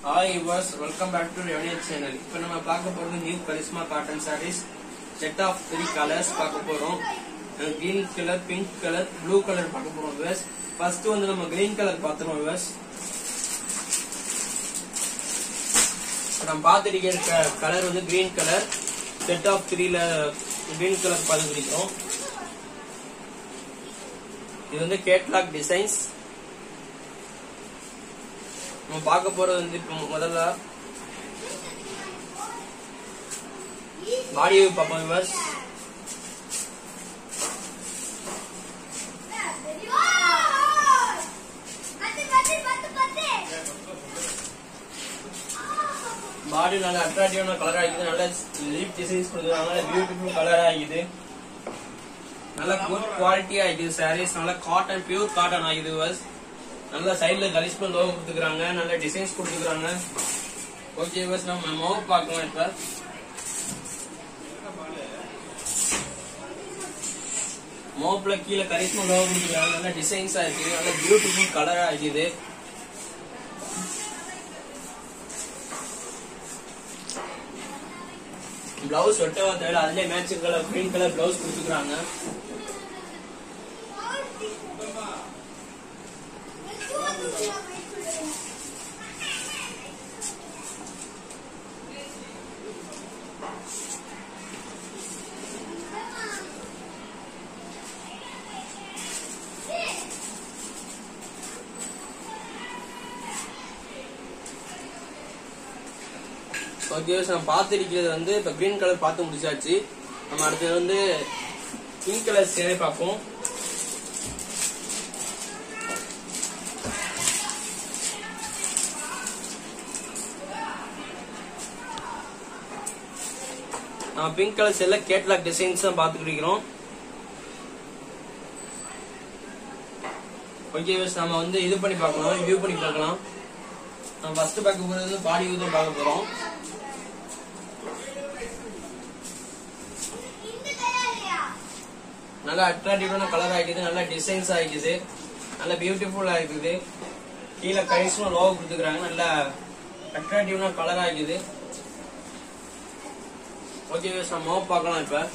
hi yours welcome back to ரெவனியர் channel இப்போ நம்ம பார்க்க போறது new Karishma cotton sarees set of three colours பார்க்க போறோம் green colour pink colour blue colour பார்க்க போறோம் யுவர்ஸ் ஃபர்ஸ்ட் வந்து நம்ம கிரீன் கலர் பார்த்துருவோம் யுவர்ஸ் நம்ம பார்த்துருக்க கலர் வந்து கிரீன் கலர் செட் ஆஃப் த்ரீல கிரீன் கலர் பார்த்துருக்கோம் இது வந்து கேட்லாக் டிசைன்ஸ் நம்ம பார்க்க போறது வந்து இப்போ முதல்ல பாடி பார்ப்போம் விவர்ஸ் பாடி நல்ல அட்ராக்டிவான கலர் ஆகிது நல்ல லீப் டிசைன்ஸ் கொடுத்துருக்காங்க பியூட்டிஃபுல் கலர் ஆகிது நல்ல குட் குவாலிட்டி ஆகிது சாரீஸ் நல்ல காட்டன் பியூர் காட்டன் ஆகிது விவர்ஸ் நல்ல சைடுல கலிஸ்மல் லோகோ கொடுத்துக்கிறாங்க நல்ல டிசைன்ஸ் கொடுத்துக்கிறாங்க ஓகே பஸ் நம்ம மோவ் பார்க்கலாம் இப்ப மோப்ல கீழே கரிஸ்மா லோகோ கொடுத்துக்கிறாங்க நல்ல டிசைன்ஸா இருக்குது நல்ல பியூட்டிஃபுல் கலரா இருக்குது பிளவுஸ் ஒட்டவா தேவை அதுலயே matching colour green colour blouse கொடுத்துக்கிறாங்க ஓகே நம்ம பார்த்துருக்கிறது வந்து இப்போ கிரீன் கலர் பார்த்து முடிச்சாச்சு நம்ம அடுத்தது வந்து பிங்க் கலர் சேவை பார்ப்போம் நம்ம பிங்க் கலர் செல்ல கேட்லாக் டிசைன்ஸ் தான் பார்த்துட்டு இருக்கிறோம் ஓகே நம்ம வந்து இது பண்ணி பார்க்கலாம் வியூ பண்ணி பார்க்கலாம் நம்ம ஃபர்ஸ்ட் பார்க்க போறது வந்து பாடி வியூ தான் பார்க்க போறோம் நல்ல அட்ராக்டிவான கலர் ஆகிக்குது நல்ல டிசைன்ஸ் ஆகிக்குது நல்ல பியூட்டிஃபுல் ஆகிக்குது கீழே கரிஸ்மா லோகோ கொடுத்துக்கிறாங்க நல்ல அட்ராக்டிவான கலர் ஆகிக்குது ஓகே நம்ம மோப் பார்க்கலாம் இப்ப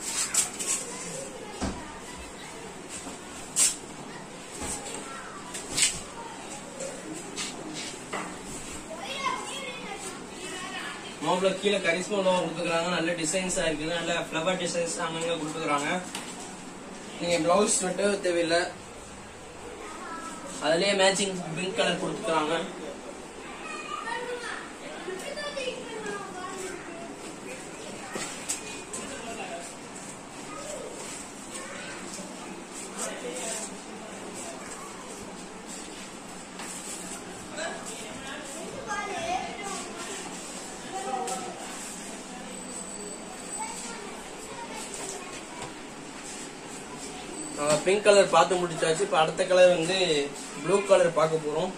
மோப்ல கீழே கரிஸ்மா லோகோ கொடுத்துக்கிறாங்க நல்ல டிசைன்ஸா இருக்குது நல்ல ஃபிளவர் டிசைன்ஸ் அங்கங்க கொடுத்துக்கிறாங்க நீங்க பிளவுஸ் மட்டும் தேவையில்லை அதுலயே மேட்சிங் பிங்க் கலர் கொடுத்துக்கிறாங்க பிங்க் கலர் பார்த்து முடிச்சாச்சு இப்ப அடுத்த கலர் வந்து ப்ளூ கலர் பார்க்க போறோம்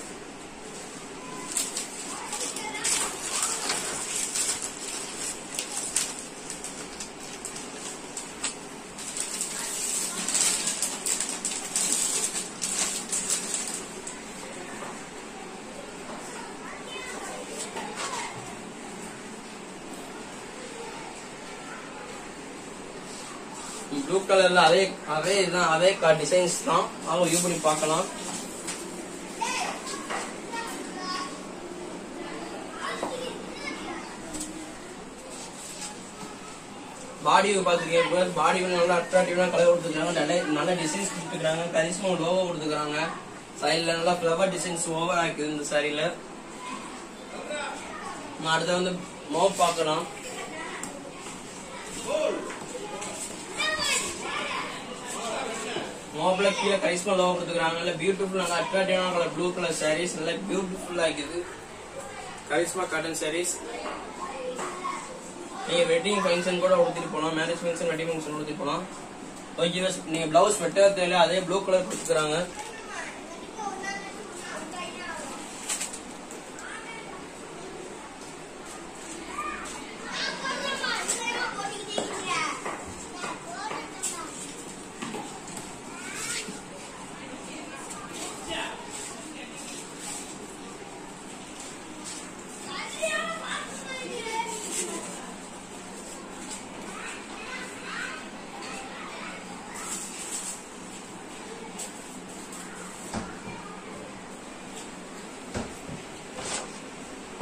ப்ளூ கலர்ல அதே அதே இதுதான் அதே டிசைன்ஸ் தான் அவங்க யூ பண்ணி பார்க்கலாம் பாடி பார்த்துருக்கீங்க பாடி நல்லா அட்ராக்டிவான கலர் கொடுத்துருக்காங்க நல்ல நல்ல டிசைன்ஸ் கொடுத்துருக்காங்க கரிஸ்மா லோகோ கொடுத்துருக்காங்க சைடில் நல்லா ஃப்ளவர் டிசைன்ஸ் ஓவர் ஆக்குது இந்த சாரியில அடுத்த வந்து மோப் பார்க்கலாம் மோபிள கீழே கரிஸ்மா லோகோ கொடுத்துக்கிறாங்க நல்ல பியூட்டிஃபுல் நல்ல அட்ராக்டிவான கலர் ப்ளூ கலர் சாரீஸ் நல்ல பியூட்டிஃபுல்லா இருக்குது கரிஸ்மா காட்டன் சாரீஸ் நீங்க வெட்டிங் ஃபங்க்ஷன் கூட உடுத்திட்டு போலாம் மேரேஜ் ஃபங்க்ஷன் வெட்டிங் ஃபங்க்ஷன் உடுத்திட்டு போலாம் ஓகே நீங்க பிளவுஸ் வெட்டர் தேவையில்ல அதே ப்ளூ கலர் கொடுத்துக்கிறாங்க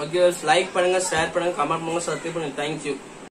ஓகே லைக் பண்ணுங்க ஷேர் பண்ணுங்க கமெண்ட் பண்ணுங்க சப்ஸ்கிரைப் பண்ணுங்க தேங்க்யூ